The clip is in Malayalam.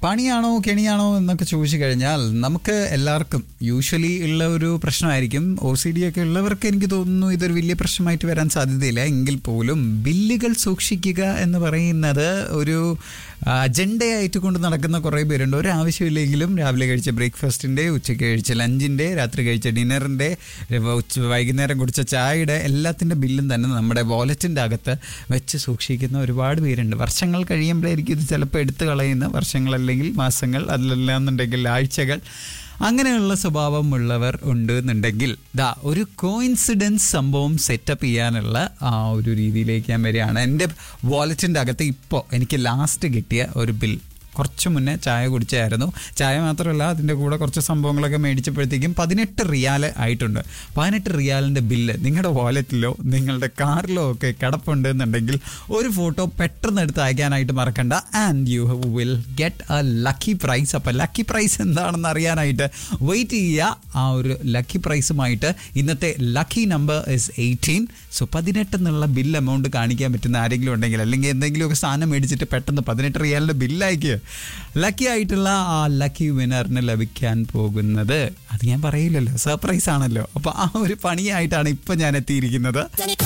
പണിയാണോ കെണിയാണോ എന്നൊക്കെ ചോദിച്ചു കഴിഞ്ഞാൽ നമുക്ക് എല്ലാവർക്കും യൂഷ്വലി ഉള്ള ഒരു പ്രശ്നമായിരിക്കും ഒ സി ഡി ഒക്കെ ഉള്ളവർക്ക് എനിക്ക് തോന്നുന്നു ഇതൊരു വലിയ പ്രശ്നമായിട്ട് വരാൻ സാധ്യതയില്ല എങ്കിൽ പോലും ബില്ലുകൾ സൂക്ഷിക്കുക എന്ന് പറയുന്നത് ഒരു അജണ്ടയായിട്ട് കൊണ്ട് നടക്കുന്ന കുറേ പേരുണ്ട് ഒരു ആവശ്യമില്ലെങ്കിലും രാവിലെ കഴിച്ച ബ്രേക്ക്ഫാസ്റ്റിൻ്റെ ഉച്ചയ്ക്ക് കഴിച്ച ലഞ്ചിൻ്റെ രാത്രി കഴിച്ച ഡിന്നറിൻ്റെ ഉച്ച വൈകുന്നേരം കുടിച്ച ചായയുടെ എല്ലാത്തിൻ്റെ ബില്ലും തന്നെ നമ്മുടെ വാലറ്റിൻ്റെ അകത്ത് വെച്ച് സൂക്ഷിക്കുന്ന ഒരുപാട് പേരുണ്ട് വർഷങ്ങൾ കഴിയുമ്പോഴായിരിക്കും ഇത് ചിലപ്പോൾ എടുത്തു കളയുന്ന വർഷങ്ങളല്ലെങ്കിൽ മാസങ്ങൾ അതിലല്ലാന്നുണ്ടെങ്കിൽ ആഴ്ചകൾ അങ്ങനെയുള്ള സ്വഭാവമുള്ളവർ ഉണ്ട് എന്നുണ്ടെങ്കിൽ ദാ ഒരു കോയിൻസിഡൻസ് സംഭവം സെറ്റപ്പ് ചെയ്യാനുള്ള ആ ഒരു രീതിയിലേക്ക് ഞാൻ വരികയാണ് എൻ്റെ വാലറ്റിൻ്റെ അകത്ത് ഇപ്പോൾ എനിക്ക് ലാസ്റ്റ് കിട്ടിയ ഒരു ബിൽ കുറച്ച് മുന്നേ ചായ കുടിച്ചായിരുന്നു ചായ മാത്രമല്ല അതിൻ്റെ കൂടെ കുറച്ച് സംഭവങ്ങളൊക്കെ മേടിച്ചപ്പോഴത്തേക്കും പതിനെട്ട് റിയാൽ ആയിട്ടുണ്ട് പതിനെട്ട് റിയാലിൻ്റെ ബില്ല് നിങ്ങളുടെ വാലറ്റിലോ നിങ്ങളുടെ കാറിലോ ഒക്കെ കിടപ്പുണ്ട് എന്നുണ്ടെങ്കിൽ ഒരു ഫോട്ടോ പെട്ടെന്ന് എടുത്ത് അയക്കാനായിട്ട് മറക്കണ്ട and you will get a lucky prize അപ്പോൾ ലക്കി പ്രൈസ് എന്താണെന്ന് അറിയാനായിട്ട് വെയിറ്റ് ചെയ്യുക ആ ഒരു ലക്കി പ്രൈസുമായിട്ട് ഇന്നത്തെ lucky number is eighteen so പതിനെട്ട് എന്നുള്ള ബിൽ എമൗണ്ട് കാണിക്കാൻ പറ്റുന്ന ആരെങ്കിലും ഉണ്ടെങ്കിൽ അല്ലെങ്കിൽ എന്തെങ്കിലുമൊക്കെ സാധനം മേടിച്ചിട്ട് പെട്ടെന്ന് പതിനെട്ട് റിയാലിൻ്റെ ബില്ലയക്കുക ലക്കി ആയിട്ടുള്ള ആ ലക്കി വിനറിന് ലഭിക്കാൻ പോകുന്നത് അത് ഞാൻ പറയില്ലല്ലോ സർപ്രൈസ് ആണല്ലോ അപ്പോൾ ആ ഒരു പണിയായിട്ടാണ് ഇപ്പം ഞാൻ എത്തിയിരിക്കുന്നത്